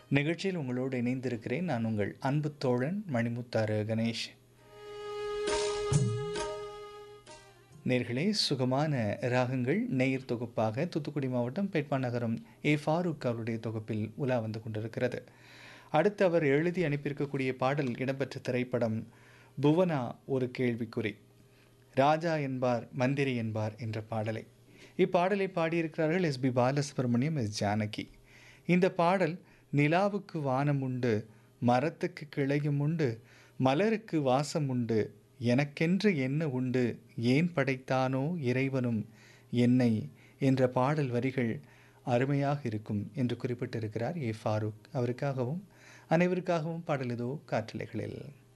நிகழ்ச்சியில் உங்களோடு இணைந்திருக்கிறேன் நான் உங்கள் அன்பு தோழன் மணிமுத்தாறு கணேஷ் நேர்களே சுகமான ராகங்கள் நேயர் தொகுப்பாக தூத்துக்குடி மாவட்டம் பெட்மா நகரம் ஏ ஃபாரூக் அவருடைய தொகுப்பில் உலா வந்து கொண்டிருக்கிறது அடுத்து அவர் எழுதி அனுப்பியிருக்கக்கூடிய பாடல் இடம்பெற்ற திரைப்படம் புவனா ஒரு கேள்விக்குறி ராஜா என்பார் மந்திரி என்பார் என்ற பாடலை இப்பாடலை பாடியிருக்கிறார்கள் S P Balasubrahmanyam S Janaki இந்த பாடல் நிலாவுக்கு வானம் உண்டு மரத்துக்கு கிளையும் உண்டு மலருக்கு வாசம் உண்டு எனக்கென்று என்ன உண்டு ஏன் படைத்தானோ இறைவனும் என்னை என்ற பாடல் வரிகள் அருமையாக இருக்கும் என்று குறிப்பிட்டிருக்கிறார் ஏ ஃபாரூக் அவருக்காகவும் அனைவருக்காகவும் பாடல் இதோ காற்றலைகளில்